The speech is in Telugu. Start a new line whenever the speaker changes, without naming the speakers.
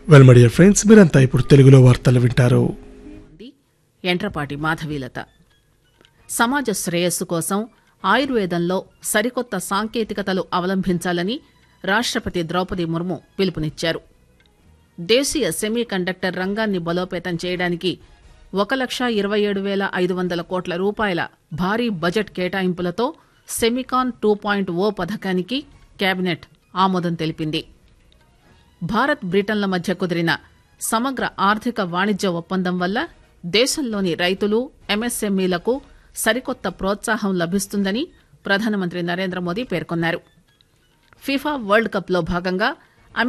వెల్ మై డియర్ ఫ్రెండ్స్ మీరంతా ఇప్పుడు తెలుగులో వార్తలు వింటారు
ఉంది ఎంట్రపాటి మాధవీలత సమాజ శ్రేయస్సు కోసం ఆయుర్వేదంలో సరికొత్త సాంకేతికతలు అవలంబించాలని రాష్ట్రపతి ద్రౌపది ముర్ము పిలుపునిచ్చారు దేశీయ సెమీ కండక్టర్ రంగాన్ని బలోపేతం చేయడానికి ఒక లక్ష ఇరవై ఏడు వేల ఐదు వందల కోట్ల రూపాయల భారీ బడ్జెట్ కేటాయింపులతో సెమికాన్ టూ పాయింట్ ఓ పథకానికి కేబినెట్ ఆమోదం తెలిపింది భారత్ బ్రిటన్ల మధ్య కుదిరిన సమగ్ర ఆర్థిక వాణిజ్య ఒప్పందం వల్ల దేశంలోని రైతులు ఎంఎస్ఎంఈలకు సరికొత్త ప్రోత్సాహం లభిస్తుందని ప్రధానమంత్రి నరేంద్ర మోదీ పేర్కొన్నారు ఫిఫా వరల్డ్ కప్ లో భాగంగా